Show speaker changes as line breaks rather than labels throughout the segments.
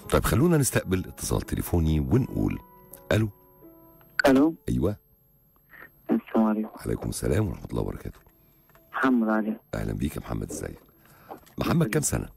طيب خلونا نستقبل اتصال تليفوني ونقول الو
الو
ايوه
السلام عليكم
عليكم السلام ورحمه الله وبركاته
محمد علي
اهلا بيك يا محمد ازيك محمد كام سنه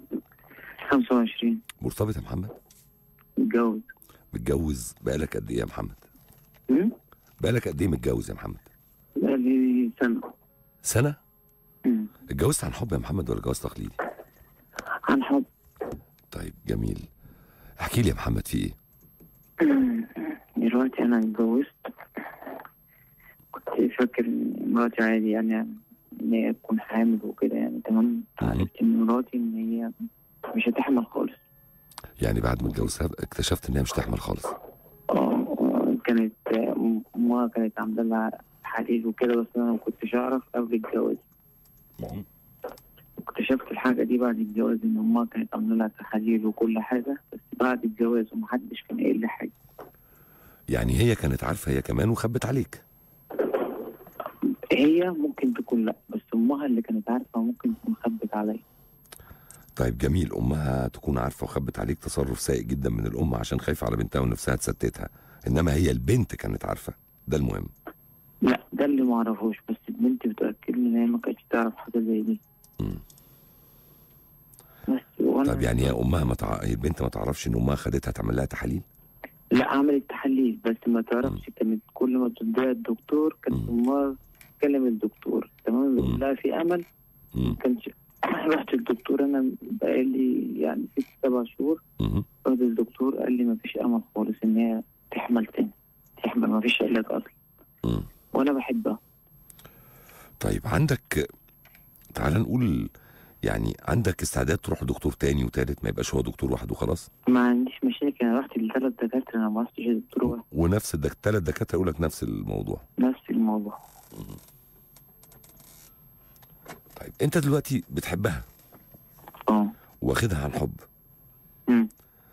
25
مرتبط يا محمد
متجوز
متجوز بقالك قد ايه يا محمد
أمم؟
بقالك قد ايه متجوز يا محمد
بقالي سنة
سنه
أمم.
اتجوزت عن حب يا محمد ولا جواز تقليدي
عن حب
طيب جميل احكي لي يا محمد في ايه
أمم. دلوقتي أنا اتجوزت كنت فاكر إن مراتي عادي يعني إن هي تكون حامل وكده يعني تمام عرفت من مراتي إن هي مش هتحمل خالص
يعني بعد ما اتجوزتها اكتشفت ان هي مش تحمل خالص
اه كانت أمها كانت عاملة لها تحاليل وكده بس أنا ما كنتش أعرف قبل الجواز اكتشفت الحاجة دي بعد الجواز إن أمها كانت عاملة لها تحاليل وكل حاجة بس بعد الجواز ومحدش كان قايل لي حاجة
يعني هي كانت عارفه هي كمان وخبت عليك
هي ممكن تكون لأ بس أمها اللي كانت عارفة ممكن تكون خبت عليا
طيب جميل امها تكون عارفه وخبت عليك تصرف سيء جدا من الام عشان خايفه على بنتها ونفسها تستتها انما هي البنت كانت عارفه ده المهم
لا ده اللي معرفوش بس البنت بتأكد إن هي ما كانتش تعرف حاجة زي دي
مم.
بس وأنا
طيب يعني هي امها ما تع... هي البنت ما تعرفش ان امها خدتها تعمل لها تحاليل
لا عملت تحاليل بس ما تعرفش كانت كل ما توديها الدكتور كانت
مم.
أمها تكلم الدكتور تمام
مم.
يقول لها في أمل
مم.
كانش رحت الدكتور أنا بقالي يعني ست سبع شهور
مم.
رحت الدكتور قال لي ما فيش أمل خالص إن هي تحمل تاني تحمل ما فيش علاج أصلا
مم.
وأنا بحبها
طيب عندك تعال نقول يعني عندك استعداد تروح دكتور تاني وتالت ما يبقاش هو دكتور واحد وخلاص
ما عنديش مشاكل أنا رحت لثلاث دكاترة أنا ما رحتش لدكتور واحد
ونفس الدك... تلات دكاتره يقول لك نفس الموضوع
نفس الموضوع
طيب انت دلوقتي بتحبها
اه
واخدها عن حب
أمم.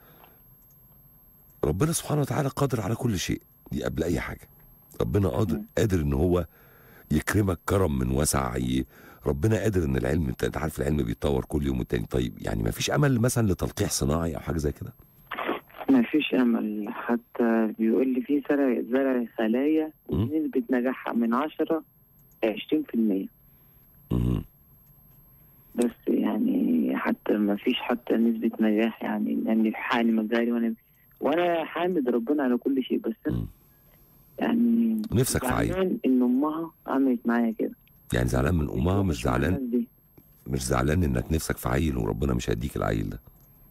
ربنا سبحانه وتعالى قادر على كل شيء دي قبل اي حاجه ربنا قادر
مم.
قادر ان هو يكرمك كرم من وسع ي- ربنا قادر ان العلم انت أنت عارف العلم بيتطور كل يوم والتاني طيب يعني ما فيش امل مثلا لتلقيح صناعي او حاجه زي كده
ما فيش امل حتى بيقول لي في زرع زرع خلايا
مم.
نسبة نجاحها من 10 ل 20%
مهم.
بس يعني حتى ما فيش حتى نسبة نجاح يعني لأن حالي مجالي وأنا وأنا حامد ربنا على كل شيء بس أنا
مم.
يعني
نفسك في عيل
زعلان إن أمها عملت معايا كده
يعني زعلان من امها مش
مع
زعلان
الناس دي.
مش زعلان انك نفسك في عيل وربنا مش هيديك العيل ده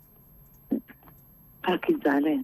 أكيد زعلان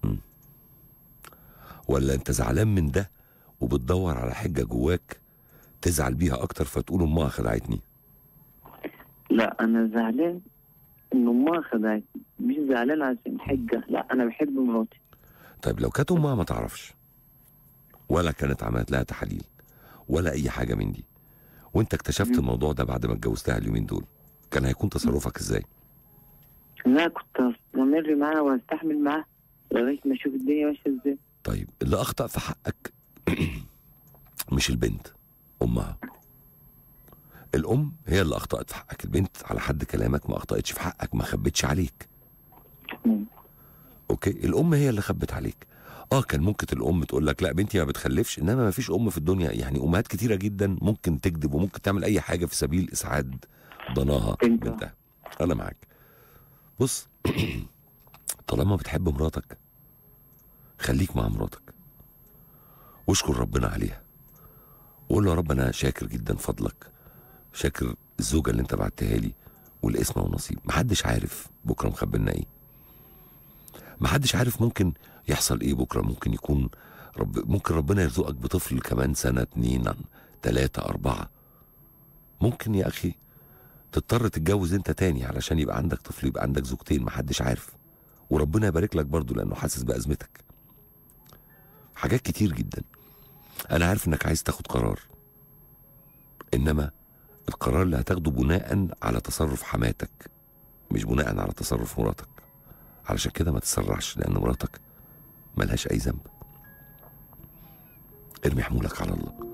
ولا انت زعلان من ده وبتدور على حجه جواك تزعل بيها اكتر فتقول امها خدعتني
لا أنا زعلان إن أمها خدعتني مش زعلان عشان حجة لا أنا بحب مراتي
طيب لو كانت امها ما تعرفش ولا كانت عملت لها تحاليل ولا اي حاجه من دي وانت اكتشفت
مم.
الموضوع ده بعد ما اتجوزتها اليومين دول كان هيكون تصرفك ازاي
لا كنت هستمر معاها وهستحمل معاها لغاية ما أشوف الدنيا ماشية إزاي
طيب اللي اخطا في حقك مش البنت امها الام هي اللي اخطات في حقك البنت على حد كلامك ما اخطاتش في حقك ما خبتش عليك
مم.
اوكي الام هي اللي خبت عليك اه كان ممكن الام تقول لك لا بنتي ما بتخلفش انما ما فيش ام في الدنيا يعني امهات كتيره جدا ممكن تكذب وممكن تعمل اي حاجه في سبيل اسعاد ضناها
بنتها.
بنتها انا معاك بص طالما بتحب مراتك خليك مع مراتك واشكر ربنا عليها وقول له يا رب انا شاكر جدا فضلك شاكر الزوجه اللي انت بعتها لي والاسم والنصيب محدش عارف بكره مخبلنا ايه محدش عارف ممكن يحصل ايه بكره ممكن يكون رب ممكن ربنا يرزقك بطفل كمان سنه اتنين تلاته اربعه ممكن يا اخي تضطر تتجوز انت تاني علشان يبقى عندك طفل يبقى عندك زوجتين محدش عارف وربنا يبارك لك برضو لانه حاسس بازمتك حاجات كتير جدا انا عارف انك عايز تاخد قرار انما القرار اللي هتاخده بناء على تصرف حماتك مش بناء على تصرف مراتك علشان كده ما تسرعش لان مراتك ملهاش اي ذنب ارمي حمولك على الله